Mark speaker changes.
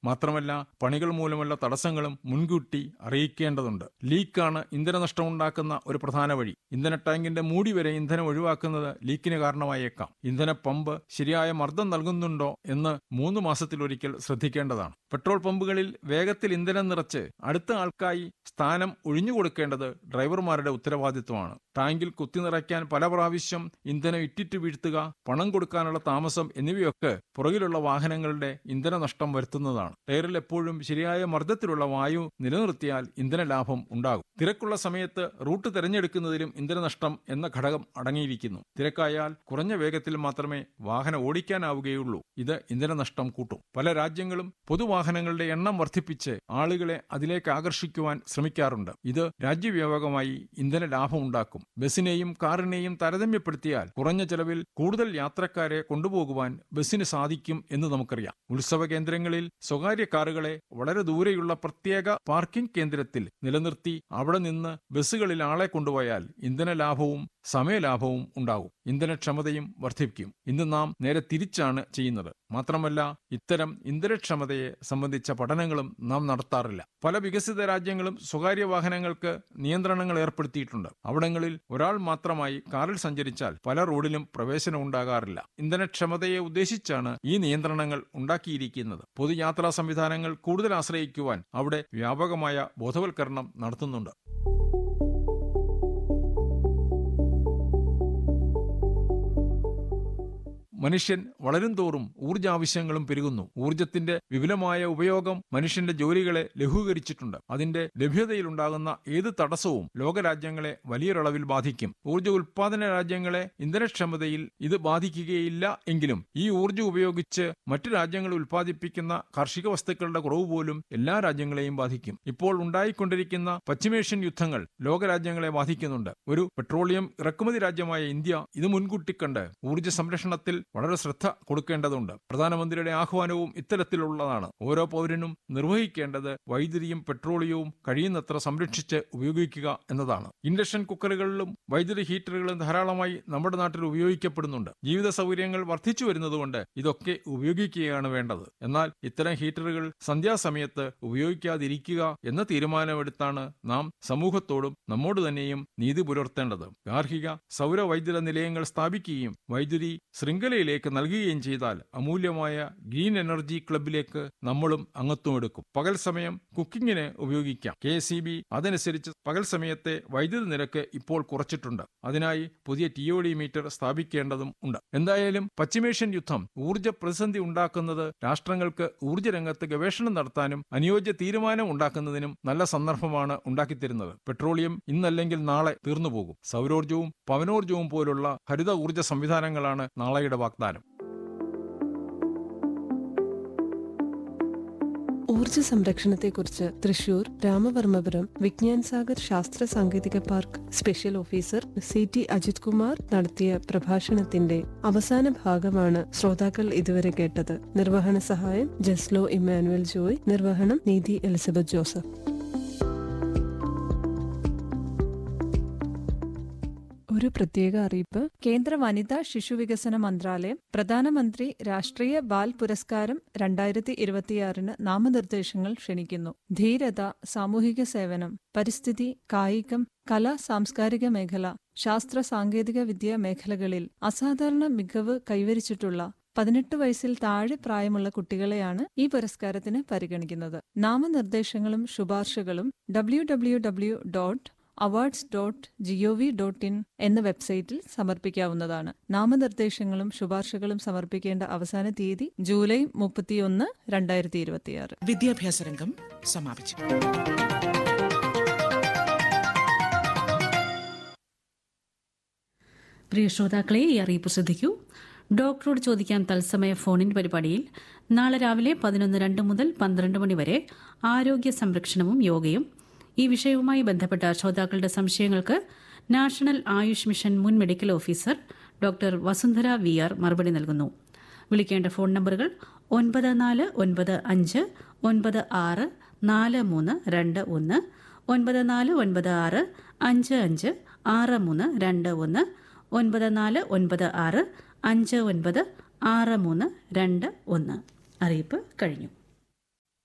Speaker 1: മാത്രമല്ല പണികൾ മൂലമുള്ള തടസ്സങ്ങളും മുൻകൂട്ടി അറിയിക്കേണ്ടതുണ്ട് ലീക്കാണ് ഇന്ധനനഷ്ടം ഉണ്ടാക്കുന്ന ഒരു പ്രധാന വഴി ഇന്ധന ടാങ്കിന്റെ മൂടി വരെ ഇന്ധനം ഒഴിവാക്കുന്നത് ലീക്കിന് കാരണമായേക്കാം ഇന്ധന പമ്പ് ശരിയായ മർദ്ദം നൽകുന്നുണ്ടോ എന്ന് മൂന്ന് മാസത്തിലൊരിക്കൽ ശ്രദ്ധിക്കേണ്ടതാണ് പെട്രോൾ പമ്പുകളിൽ വേഗത്തിൽ ഇന്ധനം നിറച്ച് അടുത്ത ആൾക്കായി സ്ഥാനം ഒഴിഞ്ഞുകൊടുക്കേണ്ടത് ഡ്രൈവർമാരുടെ ഉത്തരവാദിത്വമാണ് ടാങ്കിൽ കുത്തി നിറയ്ക്കാൻ പല പ്രാവശ്യം ഇന്ധനം ഇറ്റിറ്റ് വീഴ്ത്തുക പണം കൊടുക്കാനുള്ള താമസം എന്നിവയൊക്കെ പുറകിലുള്ള വാഹനങ്ങളുടെ ഇന്ധന നഷ്ടം വരുത്തുന്നതാണ് ടയറിൽ എപ്പോഴും ശരിയായ മർദ്ദത്തിലുള്ള വായു നിലനിർത്തിയാൽ ഇന്ധന ലാഭം ഉണ്ടാകും തിരക്കുള്ള സമയത്ത് റൂട്ട് തിരഞ്ഞെടുക്കുന്നതിലും ഇന്ധനനഷ്ടം എന്ന ഘടകം അടങ്ങിയിരിക്കുന്നു തിരക്കായാൽ കുറഞ്ഞ വേഗത്തിൽ മാത്രമേ വാഹനം ഓടിക്കാനാവുകയുള്ളൂ ഇത് ഇന്ധനനഷ്ടം കൂട്ടും പല രാജ്യങ്ങളും പൊതുവാഹനങ്ങളുടെ എണ്ണം വർദ്ധിപ്പിച്ച് ആളുകളെ അതിലേക്ക് ആകർഷിക്കുവാൻ ശ്രമിക്കാറുണ്ട് ഇത് രാജ്യവ്യാപകമായി ഇന്ധന ലാഭം ഉണ്ടാക്കും ബസിനെയും കാറിനെയും താരതമ്യപ്പെടുത്തിയാൽ കുറഞ്ഞ ചെലവിൽ കൂടുതൽ യാത്രക്കാരെ കൊണ്ടുപോകുവാൻ ബസിന് സാധിക്കും എന്ന് നമുക്കറിയാം ഉത്സവ കേന്ദ്രങ്ങളിൽ സ്വകാര്യ കാറുകളെ വളരെ ദൂരെയുള്ള പ്രത്യേക പാർക്കിംഗ് കേന്ദ്രത്തിൽ നിലനിർത്തി അവിടെ നിന്ന് ബസ്സുകളിൽ ആളെ കൊണ്ടുപോയാൽ ഇന്ധന ലാഭവും സമയലാഭവും ഉണ്ടാകും ഇന്ധനക്ഷമതയും വർദ്ധിപ്പിക്കും ഇന്ന് നാം നേരെ തിരിച്ചാണ് ചെയ്യുന്നത് മാത്രമല്ല ഇത്തരം ഇന്ധനക്ഷമതയെ സംബന്ധിച്ച പഠനങ്ങളും നാം നടത്താറില്ല പല വികസിത രാജ്യങ്ങളും സ്വകാര്യ വാഹനങ്ങൾക്ക് നിയന്ത്രണങ്ങൾ ഏർപ്പെടുത്തിയിട്ടുണ്ട് അവിടങ്ങളിൽ ഒരാൾ മാത്രമായി കാറിൽ സഞ്ചരിച്ചാൽ പല റോഡിലും പ്രവേശനം ഉണ്ടാകാറില്ല ഇന്ധനക്ഷമതയെ ഉദ്ദേശിച്ചാണ് ഈ നിയന്ത്രണങ്ങൾ ഉണ്ടാക്കിയിരിക്കുന്നത് പൊതുയാത്രാ സംവിധാനങ്ങൾ കൂടുതൽ ആശ്രയിക്കുവാൻ അവിടെ വ്യാപകമായ ബോധവൽക്കരണം നടത്തുന്നുണ്ട് മനുഷ്യൻ വളരും തോറും ഊർജാവശ്യങ്ങളും പെരുകുന്നു ഊർജത്തിന്റെ വിപുലമായ ഉപയോഗം മനുഷ്യന്റെ ജോലികളെ ലഘൂകരിച്ചിട്ടുണ്ട് അതിന്റെ ലഭ്യതയിലുണ്ടാകുന്ന ഏത് തടസ്സവും ലോകരാജ്യങ്ങളെ വലിയൊരളവിൽ ബാധിക്കും ഊർജ ഉൽപാദന രാജ്യങ്ങളെ ഇന്ധനക്ഷമതയിൽ ഇത് ബാധിക്കുകയില്ല എങ്കിലും ഈ ഊർജം ഉപയോഗിച്ച് മറ്റു രാജ്യങ്ങൾ ഉൽപ്പാദിപ്പിക്കുന്ന കാർഷിക വസ്തുക്കളുടെ കുറവ് പോലും എല്ലാ രാജ്യങ്ങളെയും ബാധിക്കും ഇപ്പോൾ ഉണ്ടായിക്കൊണ്ടിരിക്കുന്ന പശ്ചിമേഷ്യൻ യുദ്ധങ്ങൾ ലോകരാജ്യങ്ങളെ ബാധിക്കുന്നുണ്ട് ഒരു പെട്രോളിയം ഇറക്കുമതി രാജ്യമായ ഇന്ത്യ ഇത് മുൻകൂട്ടി കണ്ട് ഊർജ സംരക്ഷണത്തിൽ വളരെ ശ്രദ്ധ കൊടുക്കേണ്ടതുണ്ട് പ്രധാനമന്ത്രിയുടെ ആഹ്വാനവും ഇത്തരത്തിലുള്ളതാണ് ഓരോ പൗരനും നിർവഹിക്കേണ്ടത് വൈദ്യുതിയും പെട്രോളിയവും കഴിയുന്നത്ര സംരക്ഷിച്ച് ഉപയോഗിക്കുക എന്നതാണ് ഇൻഡക്ഷൻ കുക്കറുകളിലും വൈദ്യുതി ഹീറ്ററുകളും ധാരാളമായി നമ്മുടെ നാട്ടിൽ ഉപയോഗിക്കപ്പെടുന്നുണ്ട് ജീവിത സൗകര്യങ്ങൾ വർദ്ധിച്ചു വരുന്നതുകൊണ്ട് ഇതൊക്കെ ഉപയോഗിക്കുകയാണ് വേണ്ടത് എന്നാൽ ഇത്തരം ഹീറ്ററുകൾ സന്ധ്യാസമയത്ത് ഉപയോഗിക്കാതിരിക്കുക എന്ന തീരുമാനമെടുത്താണ് നാം സമൂഹത്തോടും നമ്മോട് തന്നെയും നീതി പുലർത്തേണ്ടത് ഗാർഹിക സൗര വൈദ്യുത നിലയങ്ങൾ സ്ഥാപിക്കുകയും വൈദ്യുതി ശൃംഖലയിലേക്ക് നൽകുകയും ചെയ്താൽ അമൂല്യമായ ഗ്രീൻ എനർജി ക്ലബിലേക്ക് നമ്മളും അംഗത്വം എടുക്കും പകൽ സമയം കുക്കിങ്ങിന് ഉപയോഗിക്കാം കെ സി ബി അതനുസരിച്ച് പകൽ സമയത്തെ വൈദ്യുതി നിരക്ക് ഇപ്പോൾ കുറച്ചിട്ടുണ്ട് അതിനായി പുതിയ ടി ഒ ഡി മീറ്റർ സ്ഥാപിക്കേണ്ടതും ഉണ്ട് എന്തായാലും പശ്ചിമേഷ്യൻ യുദ്ധം ഊർജ്ജ പ്രതിസന്ധി ഉണ്ടാക്കുന്നത് രാഷ്ട്രങ്ങൾക്ക് ഊർജ്ജ രംഗത്ത് ഗവേഷണം നടത്താനും അനുയോജ്യ തീരുമാനം ഉണ്ടാക്കുന്നതിനും നല്ല സന്ദർഭമാണ് ഉണ്ടാക്കിത്തരുന്നത് പെട്രോളിയം ഇന്നല്ലെങ്കിൽ നാളെ തീർന്നുപോകും സൗരോർജ്ജവും പവനോർജ്ജവും പോലുള്ള ഹരിത ഊർജ്ജ സംവിധാനങ്ങളാണ് നാളെയുടെ വാഗ്ദാനം
Speaker 2: ഊർജ സംരക്ഷണത്തെക്കുറിച്ച് തൃശൂർ രാമവർമ്മപുരം വിജ്ഞാൻ സാഗർ ശാസ്ത്ര സാങ്കേതിക park special officer C T Ajith Kumar നടത്തിയ പ്രഭാഷണത്തിന്റെ അവസാന ഭാഗമാണ് ശ്രോതാക്കൾ ഇതുവരെ കേട്ടത് നിർവഹണ സഹായം ജസ്ലോ ഇമ്മാനുവൽ ജോയ് നിർവഹണം നീതി എലിസബത്ത് ജോസഫ് ഒരു പ്രത്യേക അറിയിപ്പ്
Speaker 3: കേന്ദ്ര വനിതാ ശിശുവികസന മന്ത്രാലയം പ്രധാനമന്ത്രി രാഷ്ട്രീയ ബാൽ പുരസ്കാരം രണ്ടായിരത്തി ഇരുപത്തിയാറിന് നാമനിർദ്ദേശങ്ങൾ ക്ഷണിക്കുന്നു ധീരത സാമൂഹിക സേവനം പരിസ്ഥിതി കായികം കല സാംസ്കാരിക മേഖല ശാസ്ത്ര സാങ്കേതിക വിദ്യ മേഖലകളിൽ അസാധാരണ മികവ് കൈവരിച്ചിട്ടുള്ള പതിനെട്ട് വയസ്സിൽ താഴെ പ്രായമുള്ള കുട്ടികളെയാണ് ഈ പുരസ്കാരത്തിന് പരിഗണിക്കുന്നത് നാമനിർദ്ദേശങ്ങളും ശുപാർശകളും W W W dot awards dot GOV dot in എന്ന വെബ്സൈറ്റിൽ സമർപ്പിക്കാവുന്നതാണ് നാമനിർദ്ദേശങ്ങളും ശുപാർശകളും സമർപ്പിക്കേണ്ട അവസാന തീയതി ജൂലൈ മുപ്പത്തിയൊന്ന് രണ്ടായിരത്തി ഇരുപത്തിയാറ്
Speaker 4: വിദ്യാഭ്യാസ രംഗം സമാപിച്ചു
Speaker 5: പ്രിയ ശ്രോതാക്കളെ ഈ അറിയിപ്പ് ശ്രദ്ധിക്കൂ ഡോക്ടറോട് ചോദിക്കാൻ തത്സമയ ഫോണിൻ പരിപാടിയിൽ നാളെ രാവിലെ പതിനൊന്ന് രണ്ട് മുതൽ പന്ത്രണ്ട് മണി വരെ ആരോഗ്യ സംരക്ഷണവും യോഗയും ഈ വിഷയവുമായി ബന്ധപ്പെട്ട ശ്രോതാക്കളുടെ സംശയങ്ങൾക്ക് നാഷണൽ ആയുഷ് മിഷൻ മുൻ medical officer doctor Vasundhara V R മറുപടി നൽകുന്നു വിളിക്കേണ്ട ഫോൺ നമ്പറുകൾ ഒൻപത് നാല് ഒൻപത് അഞ്ച് ഒൻപത് ആറ് നാല് മൂന്ന് രണ്ട് ഒന്ന് ഒൻപത് നാല് ഒൻപത് ആറ് അഞ്ച് അഞ്ച് ആറ് മൂന്ന് രണ്ട് ഒന്ന് ഒൻപത് നാല് ഒൻപത് ആറ് അഞ്ച് ഒൻപത് ആറ് മൂന്ന് രണ്ട് ഒന്ന് അറിയിപ്പ് കഴിഞ്ഞു